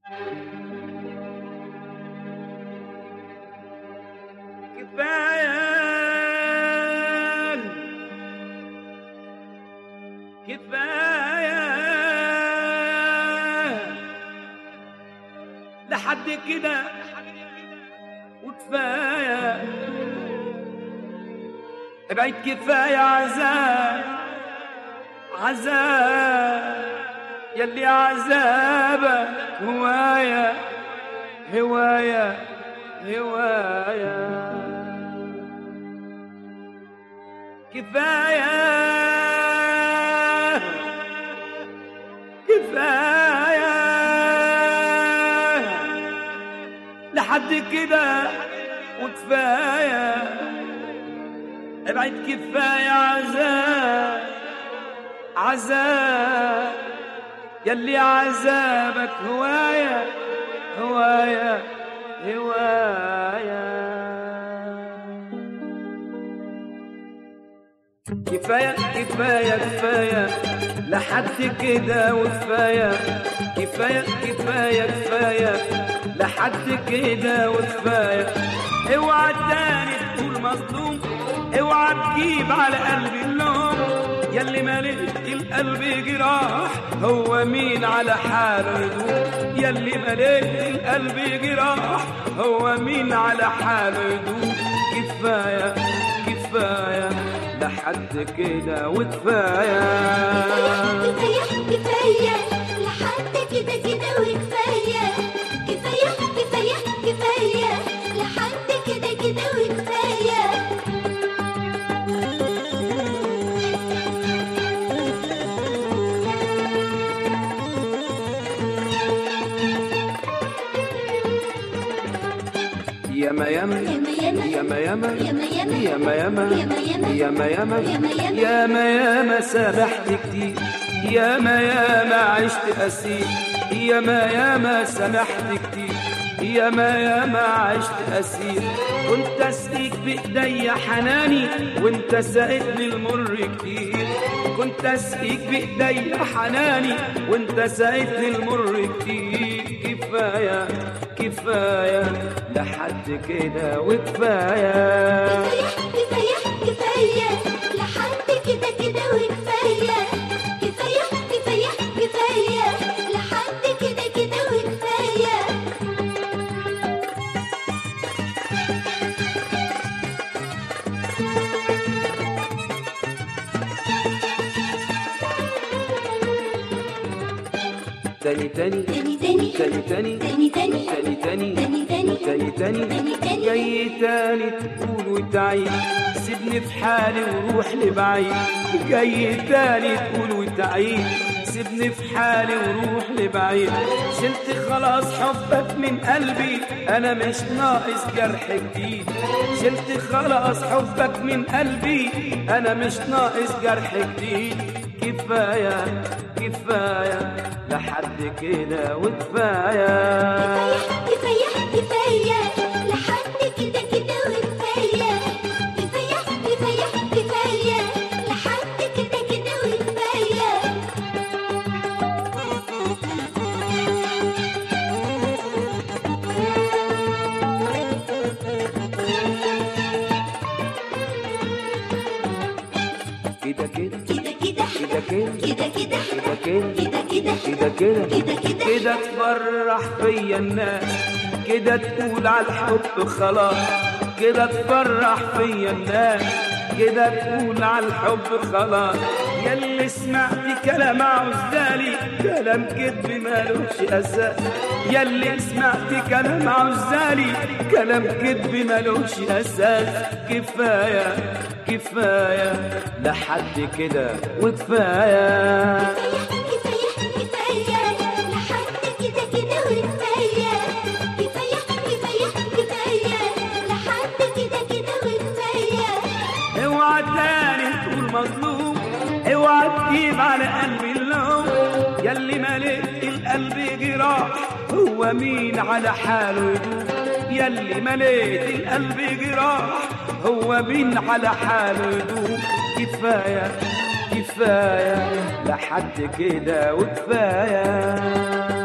كفاية كفاية لحد كده وكفاية ابعد كفاية عذاب عذاب يلي عذابك هواية هواية هواية كفاية كفاية لحد كده وكفاية ابعد كفاية عذاب عذاب يلي عذابك هواية هواية هواية كفاية كفاية كفاية لحد كده وكفاية كفاية كفاية كفاية لحد كده وكفاية اوعى تاني تقول مظلوم اوعى تجيب على قلبي اللوم يلي مليت القلب جراح هو مين على حاله يدوم يلي مليت القلب جراح هو مين على حاله يدوم كفاية كفاية لحد كده وكفاية كفاية كفاية لحد كده كده وكفاية كفاية كفاية كفاية لحد كده كده وكفاية ياما ياما ياما ياما ياما ياما ياما ياما ياما ياما ياما ياما ياما ياما سامحت كتير ياما ياما عشت أسير ياما ياما سامحت كتير ياما ياما عشت أسير كنت أسقيك بإيديا حناني وانت ساقتني المر كتير كنت أسقيك بإيديا حناني وانت ساقتني المر كتير كفاية كفاية لحد كده وكفاية كفاية كفاية لحد كده كده وكفاية كفاية كفاية كفاية لحد كده كده وكفاية تاني تاني تاني تاني تاني تاني تاني تاني تاني تاني تاني تاني تاني تاني تاني تاني جاي تاني تقول وتعيد سيبني في حالي وروح لبعيد جاي تاني تقول وتعيد سيبني في حالي وروح لبعيد شلت خلاص حبك من قلبي انا مش ناقص جرح جديد شلت خلاص حبك من قلبي انا مش ناقص جرح جديد كفايه كفايه لحد كده وكفايه كفاية كفاية لحد كده كده وكفاية كفاية كفاية كفاية لحد كده كده وكفاية كده كده كده كده كده كده كده كده كده كده كده كده كده كده كده كده كده تفرح فيا الناس كده تقول على الحب خلاص كده تفرح فيا الناس كده تقول على الحب خلاص ياللي سمعت كلام عزالي كلام كذب مالوش اساس ياللي سمعت كلام عزالي كلام كذب مالوش اساس كفايه كفايه لحد كده وكفايه كفاية كفاية لحد كده كده وكفاية كفاية كفاية كفاية لحد كده كده وكفاية اوعى تاني تقول مظلوم اوعى تجيب على قلبي اللوم يلي مليت القلب جراح هو مين على حاله يدوم يلي مليت القلب جراح هو مين على حاله يدوم كفايه كفايه لحد كده وكفايه